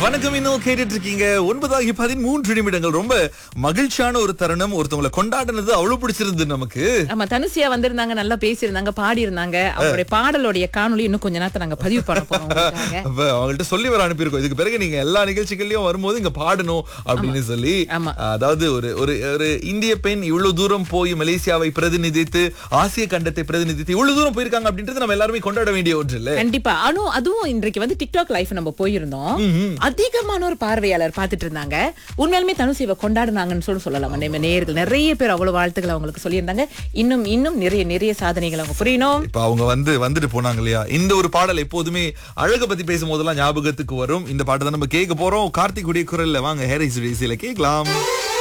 வணக்கம் இன்னும் கேட்டுட்டு இருக்கீங்க ஒன்பதாகி பதிமூன்று நிமிடங்கள் ரொம்ப மகிழ்ச்சியான ஒரு தருணம் ஒருத்தவங்களை கொண்டாடினது அவ்வளவு பிடிச்சிருந்து நமக்கு ஆமா தனுசியா வந்திருந்தாங்க நல்லா பேசியிருந்தாங்க பாடி இருந்தாங்க அவங்களுடைய பாடலுடைய காணொளி இன்னும் கொஞ்ச நேரத்தை நாங்க பதிவு பண்ண போறோம் உங்களுக்காக. அப்ப அவங்கள்ட்ட சொல்லி வர அனுப்பியிருக்கோம் இதுக்கு பிறகு நீங்க எல்லா நிகழ்ச்சிகள்லயும் வரும்போது இங்க பாடணும் அப்படின்னு சொல்லி ஆமா. அதாவது ஒரு ஒரு ஒரு இந்திய பெண் இவ்வளவு தூரம் போய் மலேசியாவை பிரதிநிதித்து ஆசிய கண்டத்தை பிரதிநிதித்து இவ்வளவு தூரம் போயிருக்காங்க அப்படின்றது நம்ம எல்லாருமே கொண்டாட வேண்டிய ஒன்று இல்ல கண்டிப்பா அனு அதுவும் இன்றைக்கு வந்து டிக்டாக் லைஃப் நம்ம போயிருந்தோம் அதிகமான ஒரு பார்வையாளர் பார்த்துட்டு இருந்தாங்க உண்மையாலுமே தனுசிவை கொண்டாடுனாங்கன்னு சொல்லி சொல்லலாம் நம்ம நேயர்கள் நிறைய பேர் அவ்வளவு வாழ்த்துக்கள் அவங்களுக்கு சொல்லியிருந்தாங்க இன்னும் இன்னும் நிறைய நிறைய சாதனைகள் அவங்க புரியணும் இப்ப அவங்க வந்து வந்துட்டு போனாங்க இல்லையா இந்த ஒரு பாடல் எப்போதுமே அழக பத்தி பேசும்போதெல்லாம் ஞாபகத்துக்கு வரும் இந்த பாட்டு தான் நம்ம கேட்க போறோம் கார்த்திக் உடைய குரல்ல வாங்க ஹேரிஸ் இசையில கேட்கலாம்